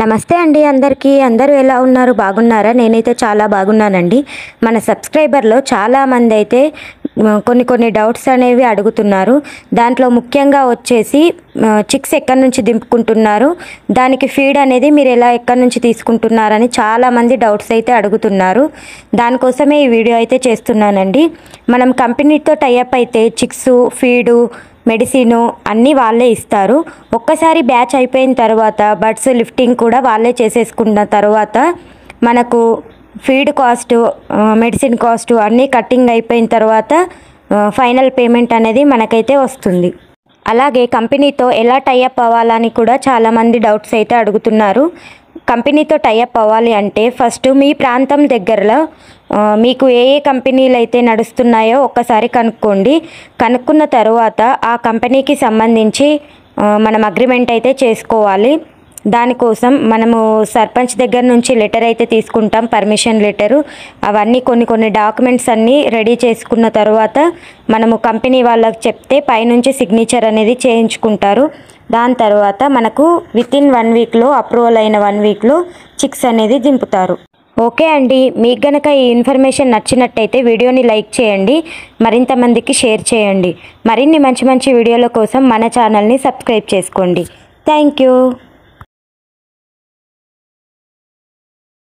నమస్తే అండి అందరికీ అందరూ ఎలా ఉన్నారు బాగున్నారా నేనైతే చాలా బాగున్నానండి మన సబ్స్క్రైబర్లో చాలామంది అయితే మ, కొన్ని కొన్ని డౌట్స్ అనేవి అడుగుతున్నారు దాంట్లో ముఖ్యంగా వచ్చేసి చిక్స్ ఎక్కడి నుంచి దింపుకుంటున్నారు దానికి ఫీడ్ అనేది మీరు ఎలా ఎక్కడి నుంచి తీసుకుంటున్నారని చాలామంది డౌట్స్ అయితే అడుగుతున్నారు దానికోసమే ఈ వీడియో అయితే చేస్తున్నానండి మనం కంపెనీతో టైఅప్ అయితే చిక్స్ ఫీడు మెడిసిన్ అన్నీ వాళ్ళే ఇస్తారు ఒక్కసారి బ్యాచ్ అయిపోయిన తర్వాత బడ్స్ లిఫ్టింగ్ కూడా వాళ్ళే చేసేసుకున్న తర్వాత మనకు ఫీడ్ కాస్ట్ మెడిసిన్ కాస్ట్ అన్నీ కట్టింగ్ అయిపోయిన తర్వాత ఫైనల్ పేమెంట్ అనేది మనకైతే వస్తుంది అలాగే కంపెనీతో ఎలా టైఅప్ అవ్వాలని కూడా చాలామంది డౌట్స్ అయితే అడుగుతున్నారు కంపెనీతో టైఅప్ అవ్వాలి అంటే ఫస్ట్ మీ ప్రాంతం దగ్గరలో ఆ, మీకు ఏ ఏ కంపెనీలు అయితే నడుస్తున్నాయో ఒక్కసారి కనుక్కోండి కనుక్కున్న తర్వాత ఆ కంపెనీకి సంబంధించి ఆ, మనం అగ్రిమెంట్ అయితే చేసుకోవాలి దానికోసం మనము సర్పంచ్ దగ్గర నుంచి లెటర్ అయితే తీసుకుంటాం పర్మిషన్ లెటరు అవన్నీ కొన్ని కొన్ని డాక్యుమెంట్స్ అన్నీ రెడీ చేసుకున్న తర్వాత మనము కంపెనీ వాళ్ళకి చెప్తే పైనుంచి సిగ్నేచర్ అనేది చేయించుకుంటారు దాని తర్వాత మనకు విత్ ఇన్ వన్ వీక్లో అప్రూవల్ అయిన వన్ వీక్లో చిక్స్ అనేది దింపుతారు ఓకే అండి మీకు గనక ఈ ఇన్ఫర్మేషన్ నచ్చినట్టయితే వీడియోని లైక్ చేయండి మరింత మందికి షేర్ చేయండి మరిన్ని మంచి మంచి వీడియోల కోసం మన ఛానల్ని సబ్స్క్రైబ్ చేసుకోండి థ్యాంక్ యూ